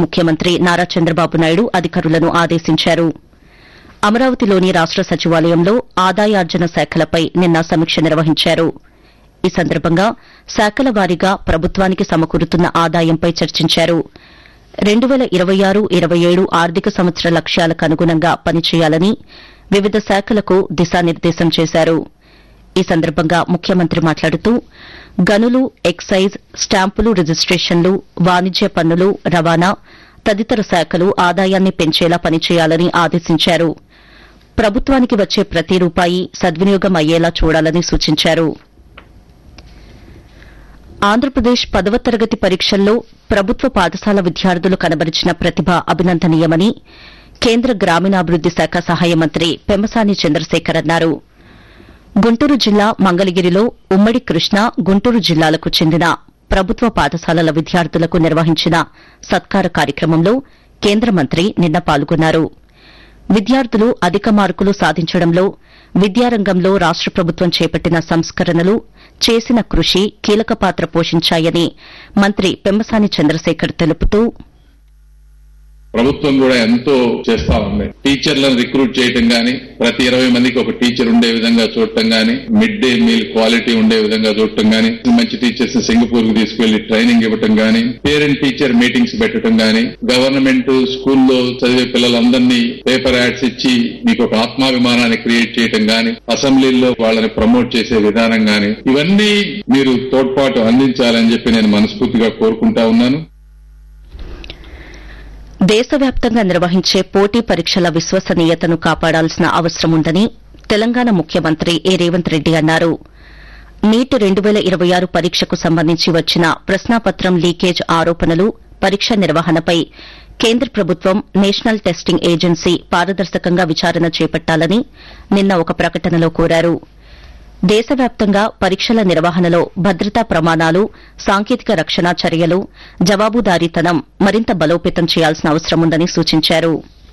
ముఖ్యమంత్రి నారా చంద్రబాబు నాయుడు అధికారులను ఆదేశించారు అమరావతిలోని రాష్ట సచివాలయంలో ఆదాయార్జన శాఖలపై నిన్న సమీక్ష నిర్వహించారు ఈ సందర్భంగా శాఖల వారీగా ప్రభుత్వానికి సమకూరుతున్న ఆదాయంపై చర్చించారు రెండు వేల ఇరవై ఆరు ఇరవై ఏడు ఆర్థిక సంవత్సర లక్ష్యాలకు అనుగుణంగా పనిచేయాలని వివిధ శాఖలకు దిశానిర్దేశం చేశారు ఈ సందర్భంగా ముఖ్యమంత్రి మాట్లాడుతూ గనులు ఎక్సైజ్ స్టాంపులు రిజిస్టేషన్లు వాణిజ్య పన్నులు రవాణా తదితర శాఖలు ఆదాయాన్ని పెంచేలా పనిచేయాలని ఆదేశించారు ప్రభుత్వానికి వచ్చే ప్రతి రూపాయి సద్వినియోగం అయ్యేలా చూడాలని సూచించారు ఆంధ్రప్రదేశ్ పదవ తరగతి పరీక్షల్లో ప్రభుత్వ పాఠశాల విద్యార్థులు కనబరిచిన ప్రతిభ అభినందనీయమని కేంద్ర గ్రామీణాభివృద్ది శాఖ సహాయ మంత్రి పెమ్మసాని చంద్రశేఖర్ అన్నారు గుంటూరు జిల్లా మంగళగిరిలో ఉమ్మడి కృష్ణా గుంటూరు జిల్లాలకు చెందిన ప్రభుత్వ పాఠశాలల విద్యార్థులకు నిర్వహించిన సత్కార కార్యక్రమంలో కేంద్ర మంత్రి నిన్న పాల్గొన్నారు విద్యార్థులు అధిక మార్కులు సాధించడంలో విద్యారంగంలో రాష్ట ప్రభుత్వం చేపట్టిన సంస్కరణలు చేసిన కృషి కీలక పాత్ర పోషించాయని మంత్రి పెమ్మసాని చంద్రశేఖర్ తెలుపుతూ ప్రభుత్వం కూడా ఎంతో చేస్తా ఉంది టీచర్లను రిక్రూట్ చేయటం గాని ప్రతి ఇరవై మందికి ఒక టీచర్ ఉండే విధంగా చూడటం గాని మిడ్ డే మీల్ క్వాలిటీ ఉండే విధంగా చూడటం గాని మంచి టీచర్స్ సింగపూర్ కు తీసుకెళ్లి ట్రైనింగ్ ఇవ్వటం గాని పేరెంట్ టీచర్ మీటింగ్స్ పెట్టడం గాని గవర్నమెంట్ స్కూల్లో చదివే పిల్లలందరినీ పేపర్ యాడ్స్ ఇచ్చి మీకు ఒక ఆత్మాభిమానాన్ని క్రియేట్ చేయటం గాని అసెంబ్లీలో వాళ్ళని ప్రమోట్ చేసే విధానం గాని ఇవన్నీ మీరు తోడ్పాటు అందించాలని చెప్పి నేను మనస్ఫూర్తిగా కోరుకుంటా ఉన్నాను దేశవ్యాప్తంగా నిర్వహించే పోటీ పరీక్షల విశ్వసనీయతను కాపాడాల్సిన అవసరం ఉందని తెలంగాణ ముఖ్యమంత్రి ఏ రేవంత్ రెడ్డి అన్నారు నీట్ రెండు వేల ఇరవై ఆరు పరీక్షకు సంబంధించి వచ్చిన ప్రశ్నాపత్రం లీకేజ్ ఆరోపణలు పరీక్ష నిర్వహణపై కేంద్ర ప్రభుత్వం నేషనల్ టెస్టింగ్ ఏజెన్సీ పారదర్శకంగా విచారణ చేపట్టాలని నిన్న ఒక ప్రకటనలో కోరారు దేశవ్యాప్తంగా పరీక్షల నిర్వహణలో భద్రతా ప్రమాణాలు సాంకేతిక రక్షణ చర్యలు జవాబుదారీతనం మరింత బలోపేతం చేయాల్సిన అవసరం ఉందని సూచించారు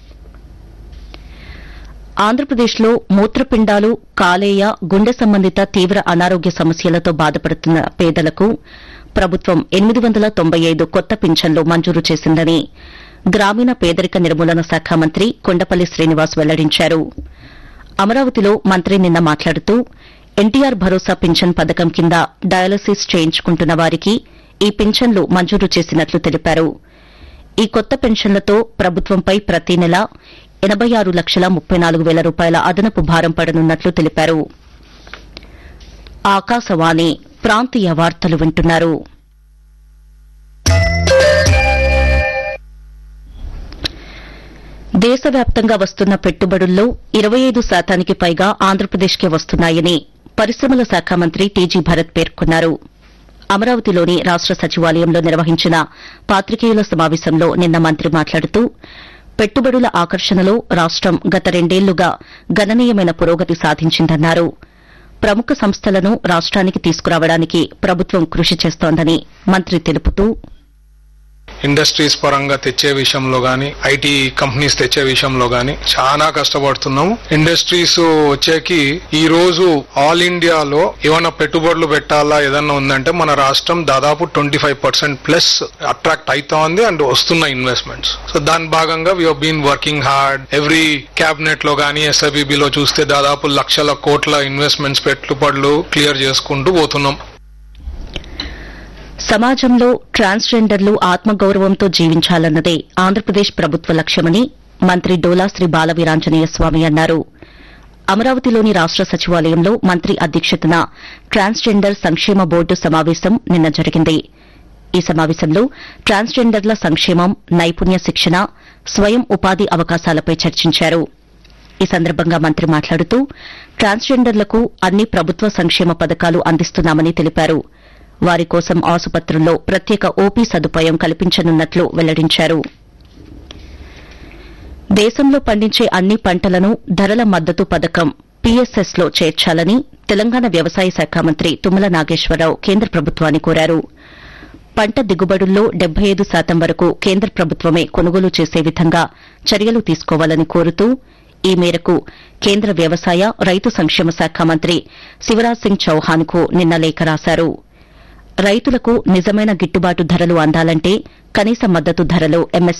ఆంధ్రప్రదేశ్లో మూత్రపిండాలు కాలేయ గుండె సంబంధిత తీవ్ర అనారోగ్య సమస్యలతో బాధపడుతున్న పేదలకు ప్రభుత్వం ఎనిమిది వందల తొంభై ఐదు కొత్త పింఛన్లు మంజూరు చేసిందని గ్రామీణ పేదరిక నిర్మూలన శాఖ మంత్రి కొండపల్లి శ్రీనివాస్ వెల్లడించారు అమరావతిలో మంత్రి నిన్న మాట్లాడుతూ ఎన్టీఆర్ భరోసా పింఛన్ పథకం కింద డయాలసిస్ చేయించుకుంటున్న వారికి ఈ పింఛన్లు మంజూరు చేసినట్లు తెలిపారు ఈ కొత్త పెన్షన్లతో ప్రభుత్వంపై ప్రతి నెల ఎనబై ఆరు లక్షల ముప్పై నాలుగు వేల రూపాయల అదనపు భారం పడనున్నట్లు తెలిపారు ఆకాశవాణి ప్రాంతీయ వార్తలు వింటున్నారు దేశవ్యాప్తంగా వస్తున్న పెట్టుబడుల్లో ఇరవై ఐదు శాతానికి పైగా ఆంధ్రప్రదేశ్కే వస్తున్నాయని పరిశ్రమల శాఖ మంత్రి టీజీ భరత్ పేర్కొన్నారు అమరావతిలోని రాష్ట సచివాలయంలో నిర్వహించిన పాత్రికేయుల సమావేశంలో నిన్న మంత్రి మాట్లాడుతూ పెట్టుబడుల ఆకర్షణలో రాష్టం గత రెండేళ్లుగా గణనీయమైన పురోగతి సాధించిందన్నారు ప్రముఖ సంస్థలను రాష్ట్రానికి తీసుకురావడానికి ప్రభుత్వం కృషి చేస్తోందని మంత్రి తెలుపుతూ ఇండస్ట్రీస్ పరంగా తెచ్చే విషయంలో గానీ ఐటీ కంపెనీస్ తెచ్చే విషయంలో గానీ చాలా కష్టపడుతున్నాము ఇండస్ట్రీస్ వచ్చేకి ఈ రోజు ఆల్ ఇండియాలో ఏమైనా పెట్టుబడులు పెట్టాలా ఏదన్నా ఉందంటే మన రాష్ట్రం దాదాపు twenty five percent plus attract అవుతా ఉంది అండ్ వస్తున్న ఇన్వెస్ట్మెంట్స్ సో దాని భాగంగా we been working hard every cabinet లో గానీ ఎస్ఐబిబి లో చూస్తే దాదాపు లక్షల కోట్ల ఇన్వెస్ట్మెంట్స్ పెట్టుబడులు క్లియర్ చేసుకుంటూ పోతున్నాం సమాజంలో ట్రాన్స్జెండర్లు ఆత్మగౌరవంతో జీవించాలన్నదే ఆంధ్రప్రదేశ్ ప్రభుత్వ లక్ష్యమని మంత్రి డోలా శ్రీ బాలవీరాంజనేయ స్వామి అన్నారు అమరావతిలోని రాష్ట సచివాలయంలో మంత్రి అధ్యక్షతన ట్రాన్స్జెండర్ సంక్షేమ బోర్డు సమావేశం నిన్న జరిగింది ఈ సమావేశంలో ట్రాన్స్జెండర్ల సంక్షేమం నైపుణ్య శిక్షణ స్వయం ఉపాధి అవకాశాలపై చర్చించారు ఈ సందర్భంగా మంత్రి మాట్లాడుతూ ట్రాన్స్జెండర్లకు అన్ని ప్రభుత్వ సంక్షేమ పథకాలు అందిస్తున్నామని తెలిపారు వారి కోసం ఆసుపత్రుల్లో ప్రత్యేక ఓపీ సదుపాయం కల్పించనున్నట్లు వెల్లడించారు దేశంలో పండించే అన్ని పంటలను ధరల మద్దతు పథకం పీఎస్ఎస్ లో చేర్చాలని తెలంగాణ వ్యవసాయ శాఖ మంత్రి తుమ్మల నాగేశ్వరరావు కేంద్ర ప్రభుత్వాన్ని కోరారు పంట దిగుబడుల్లో డెబ్బై ఐదు శాతం వరకు కేంద్ర ప్రభుత్వమే కొనుగోలు చేసే విధంగా చర్యలు తీసుకోవాలని కోరుతూ ఈ మేరకు కేంద్ర వ్యవసాయ రైతు సంక్షేమ శాఖ మంత్రి శివరాజ్ సింగ్ చౌహాన్ కు నిన్న లేఖ రాశారు రైతులకు నిజమైన గిట్టుబాటు ధరలు అందాలంటే కనీస మద్దతు ధరలు ఎంఎస్